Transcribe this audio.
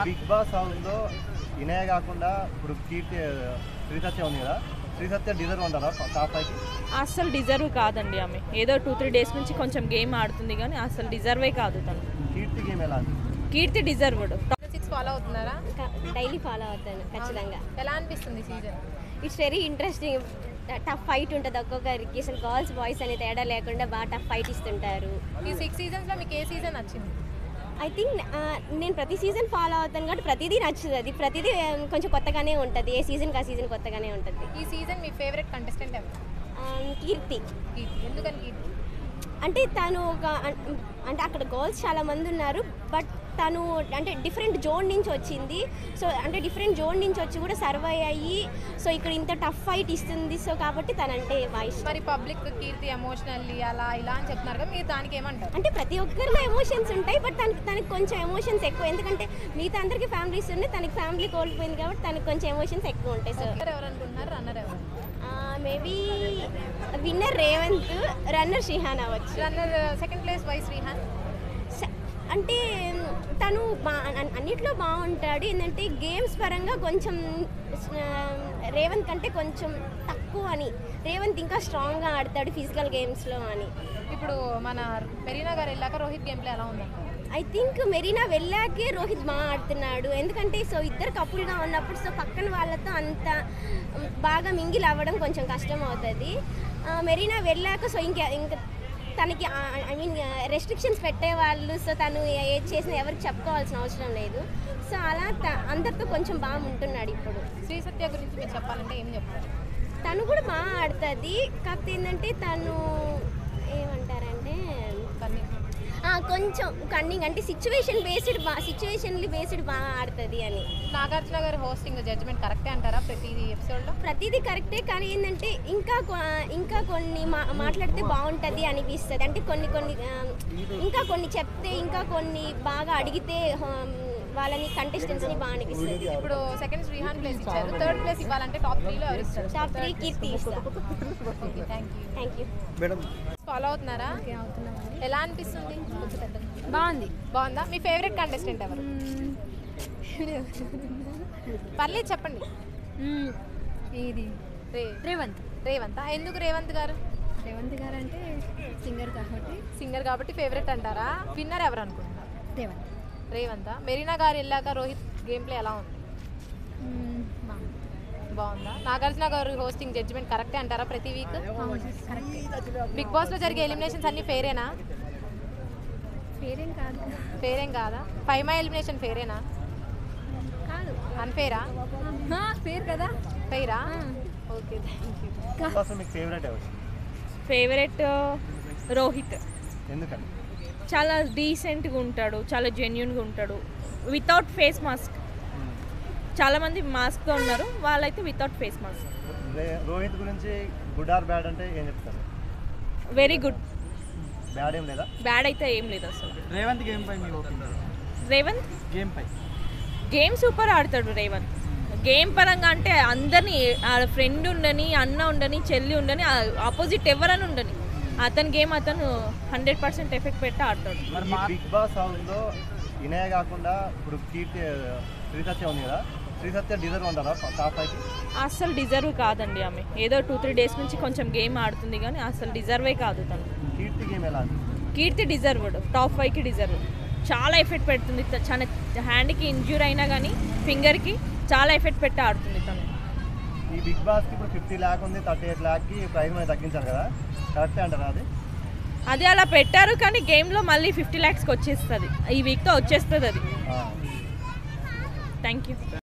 Big boss house లో వినయ కాకుండా ఇప్పుడు కీర్తి శ్రీ సత్య ఉంది కదా శ్రీ సత్య డిజర్వ్ అంటారా టాప్ ఫైవ్ కి అస్సలు డిజర్వ్ కాదండి ఆమె ఏదో టూ త్రీ డేస్ నుంచి కొంచెం గేమ్ ఆడుతుంది కానీ అసలు డిజర్వే కాదు తను కీర్తి గేమ్ ఎలా అనిపిస్తుంది కీర్తి డిజర్వ్డ్ సిక్స్ ఫాలో అవుతున్నారా డైలీ ఫాలో అవుతాను ఖచ్చితంగా ఎలా అనిపిస్తుంది season it's very interesting tough fight ఉంటుంది ఒక్కొక్కరికి అసలు గర్ల్స్ బాయ్స్ అనే తేడా లేకుండా బాగా టఫ్ ఫైట్ ఇస్తుంటారు ఈ సిక్స్ సీజన్స్ లో మీకు ఏ సీజన్ నచ్చింది ఐ థింక్ నేను ప్రతి సీజన్ ఫాలో అవుతాను కాబట్టి ప్రతిదీ నచ్చుతుంది అది ప్రతిదీ um, కొంచెం కొత్తగానే ఉంటుంది ఏ సీజన్కి ఆ సీజన్ కొత్తగానే ఉంటుంది ఈ సీజన్ మీ ఫేవరెట్ కంటెస్టెంట్ ఎవరు Um, కీర్తి కీర్తి ఎందుకని కీర్తి అంటే తను ఒక అన్- అంటే అక్కడ గర్ల్స్ చాలా మంది ఉన్నారు బట్ తను అంటే డిఫరెంట్ జోన్ నుంచి వచ్చింది సో అంటే డిఫరెంట్ జోన్ నుంచి వచ్చి కూడా సర్వై అయ్యి సో ఇక్కడ ఇంత టఫ్ ఫైట్ ఇస్తుంది సో కాబట్టి తనంటే బాగా ఇష్టం మరి పబ్లిక్ కీర్తి ఎమోషనల్లీ అలా ఇలా అని చెప్తున్నారు కదా మీరు దానికి ఏమంటారు అంటే ప్రతి ఒక్కరిలో ఎమోషన్స్ ఉంటాయి బట్ తనకి తనకి కొంచెం ఎమోషన్స్ ఎక్కువ ఎందుకంటే మిగతా అందరికీ ఫ్యామిలీస్ ఉన్నాయి తనకి ఫ్యామిలీ కోల్పోయింది కాబట్టి తనకి కొంచెం ఎమోషన్స్ ఎక్కువ ఉంటాయి సో రన్నర్ ఎవరు అనుకుంటున్నారు రన్నర్ ఎవరు maybe winner Revanth runner Shihan అవ్వచ్చు runner second place why Shrihan స- అంటే తను బా అన్- అన్నిట్లో బాగుంటాడు ఏంటంటే గేమ్స్ పరంగా కొంచెం ఆ, రేవంత్ కంటే కొంచెం తక్కువ అని రేవంత్ ఇంకా స్ట్రాంగ్గా ఆడతాడు ఫిజికల్ గేమ్స్లో అని ఇప్పుడు మన మెరీనా గారు వెళ్ళాక రోహిత్ గేమ్ ప్లే ఎలా ఉందంట ఐ థింక్ మెరీనా వెళ్ళాకే రోహిత్ బాగా ఆడుతున్నాడు ఎందుకంటే సో ఇద్దరు కపుల్గా ఉన్నప్పుడు సో పక్కన వాళ్ళతో అంత ఉమ్, బాగా మింగిల్ అవ్వడం కొంచెం కష్టం అవుతుంది ఆ, మెరీనా వెళ్ళాక సో ఇంకా ఇంకా తనకి ఐ మీన్ రెస్ట్రిక్షన్స్ పెట్టేవాళ్ళు సో తను ఏ- ఏది చేసినా ఎవరికి చెప్పుకోవాల్సిన అవసరం లేదు సో అలా త- అందరితో కొంచెం బాగా ఉంటున్నాడు ఇప్పుడు శ్రీ సత్య గురించి మీరు చెప్పాలంటే ఏం చెప్తారు తను కూడా బాగా ఆడుతుంది కాకపోతే ఏంటంటే తను ఏమంటారంటే కానీ ఆ, కొంచెం కన్నింగ్ అంటే సిచ్యువేషన్ బేస్డ్ బా సిచ్యువేషన్లీ బేస్డ్ బాగా ఆడుతుంది అని నాగార్జున గారి హోస్టింగ్ జడ్జ్మెంట్ కరెక్టే అంటారా ప్రతి ఎపిసోడ్లో ప్రతిదీ కరెక్టే కానీ ఏంటంటే ఇంకా కొ- ఇంకా కొన్ని మా మాట్లాడితే బాగుంటుంది అనిపిస్తుంది అంటే కొన్ని కొన్ని ఆ, ఇంకా కొన్ని చెప్తే ఇంకా కొన్ని బాగా అడిగితే హా- వాళ్ళని కంటెస్టెంట్స్ని బాగా అనిపిస్తుంది ఇప్పుడు సెకండ్ శ్రీహాన్ ప్లేస్ ఇచ్చారు థర్డ్ ప్లేస్ ఇవ్వాలంటే టాప్ త్రీలో ఎవరు ఇస్తారు టాప్ త్రీ కీర్తి ఇస్తా thank you thank you madam follow అవుతున్నారా ఎలా అనిపిస్తుంది బాగుంది బాగుందా మీ ఫేవరెట్ కంటెస్టెంట్ ఎవరు పర్లేదు చెప్పండి ఇది రే రేవంత్ రేవంత్ ఎందుకు రేవంత్ గారు రేవంత్ గారు అంటే సింగర్ కాబట్టి సింగర్ కాబట్టి ఫేవరెట్ అంటారా విన్నర్ ఎవరు అనుకుంటున్నారు రేవంత్ రేవంత్ మెరీనా గారు వెళ్ళాక రోహిత్ గేమ్ ప్లే ఎలా ఉంది బాగుందా నాగార్జున గారు హోస్టింగ్ జడ్జిమెంట్ కరెక్టే అంటారా ప్రతి వీక్ బిగ్ బాస్ లో జరిగే ఎలిమినేషన్స్ అన్ని ఫేరేనా పేరేం కాదు ఫేరేం కాదా ఫైవ్ మై ఎలిమినేషన్ ఫేరేనా కాదు అన్ఫేరా పేరు కదా ఫెయిరా okay thank you Bigg Boss లో మీకు ఫేవరెట్ ఎవరు ఫేవరెట్ రోహిత్ ఎందుకని చాలా డీసెంట్గా ఉంటాడు చాలా జెన్యున్గా ఉంటాడు వితౌట్ ఫేస్ మాస్క్ చాలామంది మాస్క్తో ఉన్నారు వాళ్ళైతే వితౌట్ ఫేస్ మాస్క్ రే- రోహిత్ గురించి గుడ్ ఆర్ బ్యాడ్ అంటే ఏం చెప్తారు వెరీ గుడ్ బ్యాడ్ ఏం లేదా బ్యాడ్ అయితే ఏం లేదు అసలు రేవంత్ గేమ్ పై మీ ఒపీనియన్ రేవంత్ గేమ్ పై గేమ్ సూపర్ ఆడతాడు రేవంత్ గేమ్ పరంగా అంటే అందరినీ ఫ్రెండ్ ఉండని అన్న ఉండని చెల్లి ఉండని ఆపోజిట్ ఎవరని ఉండని అతని గేమ్ అతను హండ్రెడ్ పర్సెంట్ ఎఫెక్ట్ పెట్టి ఆడతాడు మరి ఈ మా బిగ్ బాస్ హౌస్ లో వినయ కాకుండా ఇప్పుడు కీర్తి శ్రీ సత్య ఉంది కదా శ్రీ సత్య డిజర్వ్ అంటారా టాప్ ఫైవ్ కి అస్సలు డిజర్వ్ కాదండి ఆమె ఏదో టూ త్రీ డేస్ నుంచి కొంచెం గేమ్ ఆడుతుంది కానీ అసలు డిజర్వే కాదు తను కీర్తి గేమ్ ఎలా అనిపిస్తుంది కీర్తి డిజర్వ్డ్ టాప్ ఫైవ్కి డిజర్వ్ చాలా ఎఫెక్ట్ పెడుతుంది త- చాలా హ్యాండ్కి ఇంజ్యూర్ అయినా కానీ ఫింగర్కి చాలా ఎఫెక్ట్ పెట్టి ఆడుతుంది తను ఈ బిగ్ బాస్ కి ఇప్పుడు ఫిఫ్టీ ల్యాక్ ఉంది థర్టీ ఎయిట్ ల్యాక్ కి ప్రైజ్ మనీ తగ్గించారు కదా కరెక్టే అంటారా అది అది అలా పెట్టారు కానీ గేమ్లో మళ్ళీ ఫిఫ్టీ ల్యాక్స్కి వచ్చేస్తుంది ఈ వీక్తో వచ్చేస్తుంది అది ఆ. Thank you